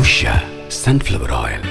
Usha sunflower oil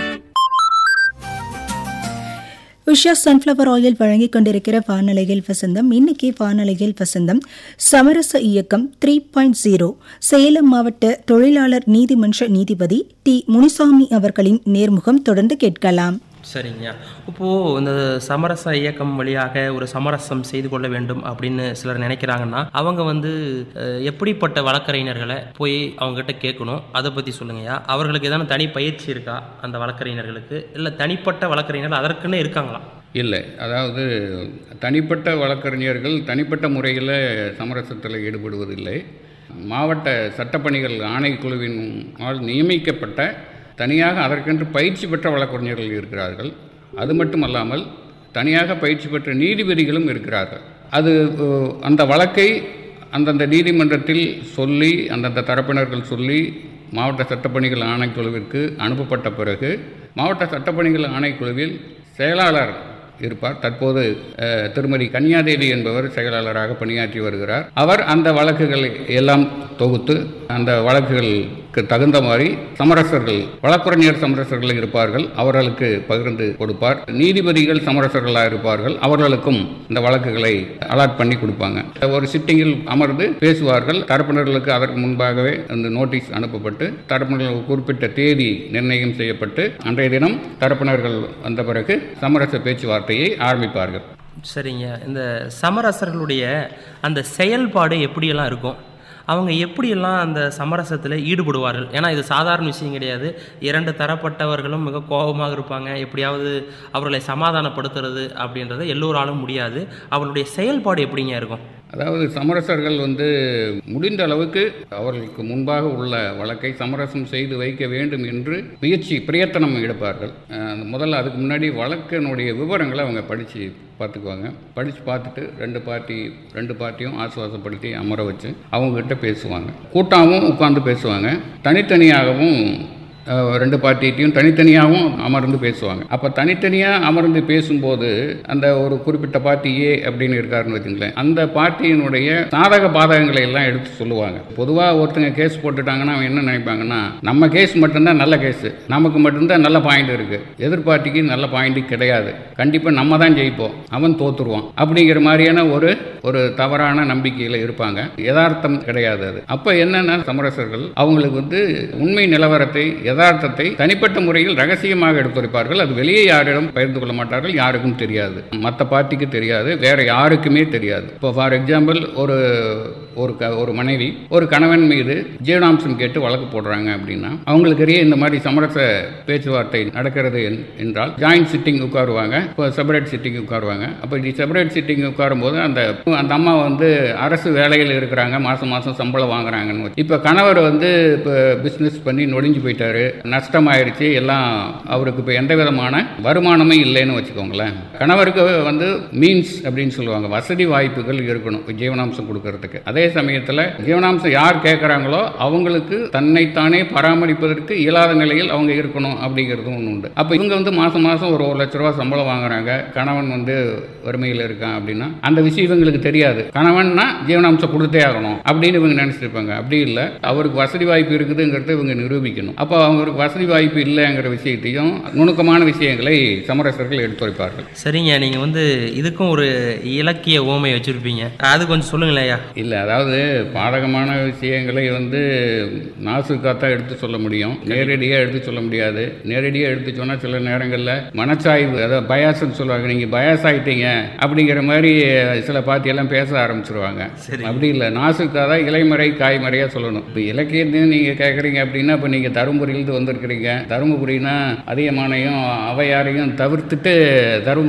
Usha sunflower oil வழங்கிக் கொண்டிருக்கிற வானொலியில் வசந்தம் இன்னைக்கு வானொலியில் வசந்தம் சமரச இயக்கம் த்ரீ பாயிண்ட் ஜீரோ சேலம் மாவட்ட தொழிலாளர் நீதிமன்ற நீதிபதி டி முனிசாமி அவர்களின் நேர்முகம் தொடர்ந்து கேட்கலாம் சரிங்க இப்போது இந்த சமரச இயக்கம் வழியாக ஒரு சமரசம் செய்து கொள்ள வேண்டும் அப்படின்னு சிலர் நினைக்கிறாங்கன்னா அவங்க வந்து அஹ், எப்படிப்பட்ட வழக்கறிஞர்களை போய் அவங்ககிட்ட கேட்கணும் அதை பற்றி சொல்லுங்கய்யா அவர்களுக்கு ஏதாவது தனி பயிற்சி இருக்கா அந்த வழக்கறிஞர்களுக்கு இல்லை தனிப்பட்ட வழக்கறிஞர்கள் அதற்குன்னு இருக்காங்களா இல்லை அதாவது தனிப்பட்ட வழக்கறிஞர்கள் தனிப்பட்ட முறையில் சமரசத்தில் ஈடுபடுவதில்லை மாவட்ட சட்டப்பணிகள் ஆணைக்குழுவினால் நியமிக்கப்பட்ட தனியாக அதற்கென்று பயிற்சி பெற்ற வழக்கறிஞர்கள் இருக்கிறார்கள் அது மட்டுமல்லாமல் தனியாக பயிற்சி பெற்ற நீதிபதிகளும் இருக்கிறார்கள் அது அஹ், அந்த வழக்கை அந்தந்த நீதிமன்றத்தில் சொல்லி அந்தந்த தரப்பினர்கள் சொல்லி மாவட்ட சட்டப்பணிகள் ஆணைக்குழுவிற்கு அனுப்பப்பட்ட பிறகு மாவட்ட சட்டப்பணிகள் ஆணைக்குழுவில் செயலாளர் இருப்பார் தற்போது அஹ், திருமதி கன்யாதேவி என்பவர் செயலாளராக பணியாற்றி வருகிறார் அவர் அந்த வழக்குகளை எல்லாம் தொகுத்து அந்த வழக்குகளுக்கு தகுந்த மாதிரி சமரசர்கள் வழக்குரைஞர் சமரசர்கள் இருப்பார்கள் அவர்களுக்கு பகிர்ந்து கொடுப்பார் நீதிபதிகள் சமரசர்களாக இருப்பார்கள் அவர்களுக்கும் இந்த வழக்குகளை அலாட் பண்ணி கொடுப்பாங்க ஒரு சிட்டிங்கில் அமர்ந்து பேசுவார்கள் தரப்பினர்களுக்கு அதற்கு முன்பாகவே அந்த நோட்டீஸ் அனுப்பப்பட்டு தரப்பினர்களுக்கு குறிப்பிட்ட தேதி நிர்ணயம் செய்யப்பட்டு அன்றைய தினம் தரப்பினர்கள் வந்த பிறகு சமரச பேச்சுவார்த்தையை ஆரம்பிப்பார்கள் சரிங்க இந்த சமரசர்களுடைய அந்த செயல்பாடு எப்படியெல்லாம் இருக்கும் அவங்க எப்படியெல்லாம் அந்த சமரசத்தில் ஈடுபடுவார்கள் ஏன்னா இது சாதாரண விஷயம் கிடையாது இரண்டு தரப்பட்டவர்களும் மிக கோபமாக இருப்பாங்க எப்படியாவது அவர்களை சமாதானப்படுத்துறது அப்படின்றது எல்லோராலும் முடியாது அவர்களுடைய செயல்பாடு எப்படிங்க இருக்கும் அதாவது சமரசர்கள் வந்து முடிந்த அளவுக்கு அவர்களுக்கு முன்பாக உள்ள வழக்கை சமரசம் செய்து வைக்க வேண்டும் என்று முயற்சி பிரயத்தனம் எடுப்பார்கள் அஹ் முதல்ல அதுக்கு முன்னாடி வழக்கினுடைய விவரங்களை அவங்க படித்து பார்த்துக்குவாங்க படித்து பார்த்துட்டு ரெண்டு பார்ட்டி ரெண்டு பார்ட்டியும் ஆசுவாசப்படுத்தி அமர வச்சு அவங்கக்கிட்ட பேசுவாங்க கூட்டாகவும் உட்கார்ந்து பேசுவாங்க தனித்தனியாகவும் அஹ், ரெண்டு பார்ட்டிகிட்டையும் தனித்தனியாகவும் அமர்ந்து பேசுவாங்க அப்போ தனித்தனியாக அமர்ந்து பேசும்போது அந்த ஒரு குறிப்பிட்ட பார்ட்டி ஏ அப்படின்னு இருக்காருன்னு வச்சுங்களேன் அந்த பார்ட்டியினுடைய சாதக பாதகங்களை எல்லாம் எடுத்து சொல்லுவாங்க பொதுவாக ஒருத்தங்க கேஸ் போட்டுட்டாங்கன்னா அவன் என்ன நினைப்பாங்கன்னா நம்ம கேஸ் மட்டும்தான் நல்ல கேஸ் நமக்கு மட்டும்தான் நல்ல பாயிண்ட் இருக்கு எதிர் பார்ட்டிக்கு நல்ல பாயிண்ட் கிடையாது கண்டிப்பாக நம்ம தான் ஜெயிப்போம் அவன் தோத்துருவான் அப்படிங்கிற மாதிரியான ஒரு ஒரு தவறான நம்பிக்கையில் இருப்பாங்க யதார்த்தம் கிடையாது அது அப்போ என்னன்னா சமரசர்கள் அவங்களுக்கு வந்து உண்மை நிலவரத்தை யதார்த்தத்தை தனிப்பட்ட முறையில் ரகசியமாக எடுத்துரைப்பார்கள் அது வெளியே யாரிடம் பகிர்ந்து கொள்ள மாட்டார்கள் யாருக்கும் தெரியாது மற்ற பார்ட்டிக்கு தெரியாது வேற யாருக்குமே தெரியாது இப்போ ஃபார் எக்ஸாம்பிள் ஒரு ஒரு க ஒரு மனைவி ஒரு கணவன் மீது ஜீவனாம்சம் கேட்டு வழக்கு போடுறாங்க அப்படின்னா அவங்களுக்கு இடையே இந்த மாதிரி சமரச பேச்சுவார்த்தை நடக்கிறது என்- என்றால் ஜாயிண்ட் சிட்டிங் உட்காருவாங்க இப்போ செப்பரேட் சிட்டிங் உட்காருவாங்க அப்போ இப்படி செப்பரேட் சிட்டிங் உட்காரும்போது அந்த அந்த அம்மா வந்து அரசு வேலையில் இருக்கிறாங்க மாதம் மாதம் சம்பளம் வாங்குறாங்கன்னு வச்சு. இப்போ கணவர் வந்து இப்போ பிஸ்னஸ் பண்ணி நொடிஞ்சு போயிட்டாரு நஷ்டமாயிருச்சு எல்லாம் அவருக்கு இப்போ எந்த விதமான வருமானமே இல்லைன்னு வச்சுக்கோங்களேன் கணவருக்கு வந்து மீன்ஸ் அப்படின்னு சொல்லுவாங்க வசதி வாய்ப்புகள் இருக்கணும் இப்ப ஜீவனாம்சம் கொடுக்கறதுக்கு அதே சமயத்தில் ஜீவனாம்சம் யார் கேட்குறாங்களோ அவங்களுக்கு தன்னைத்தானே பராமரிப்பதற்கு இயலாத நிலையில் அவங்க இருக்கணும் அப்படிங்கிறதும் ஒன்று உண்டு அப்போ இவங்க வந்து மாதம் மாதம் ஒரு ஒரு லட்ச ரூபா சம்பளம் வாங்குறாங்க கணவன் வந்து வறுமையில் இருக்கான் அப்படின்னா அந்த விஷயம் இவங்களுக்கு தெரியாது கணவன்னா ஜீவனாம்சம் கொடுத்தே ஆகணும் அப்படின்னு இவங்க நினைச்சிருப்பாங்க அப்படி இல்லை அவருக்கு வசதி வாய்ப்பு இருக்குதுங்கிறத இவங்க நிரூபிக்கணும் அப்போ அவங்களுக்கு வசதி வாய்ப்பு இல்லைங்கிற விஷயத்தையும் நுணுக்கமான விஷயங்களை சமரசர்கள் எடுத்துரைப்பார்கள் சரிங்க நீங்கள் வந்து இதுக்கும் ஒரு இலக்கிய ஓமை வச்சுருப்பீங்க அது கொஞ்சம் சொல்லுங்களேயா இல்லை அதாவது பாதகமான விஷயங்களை வந்து நாசுக்காத்தான் எடுத்து சொல்ல முடியும் நேரடியாக எடுத்து சொல்ல முடியாது நேரடியாக எடுத்து சொன்னால் சில நேரங்களில் மனச்சாய்வு அதாவது பயாஸ்ன்னு சொல்லுவாங்க நீங்கள் பயாஸ் ஆயிட்டீங்க அப்படிங்கிற மாதிரி சில பார்ட்டியெல்லாம் பேச ஆரம்பிச்சிருவாங்க சரி. அப்படி இல்லை நாசுக்காக தான் இலைமறை காய்மறையாக சொல்லணும் இப்போ இலக்கியத்தையும் நீங்கள் கேட்குறீங்க அப்படின்னா இப்போ நீங்கள் தருமபுரியிலிருந்து வந்திருக்கிறீங்க தருமபுரினா அதிகமானையும் அவையாரையும் தவிர்த்துட்டு தருமபுரி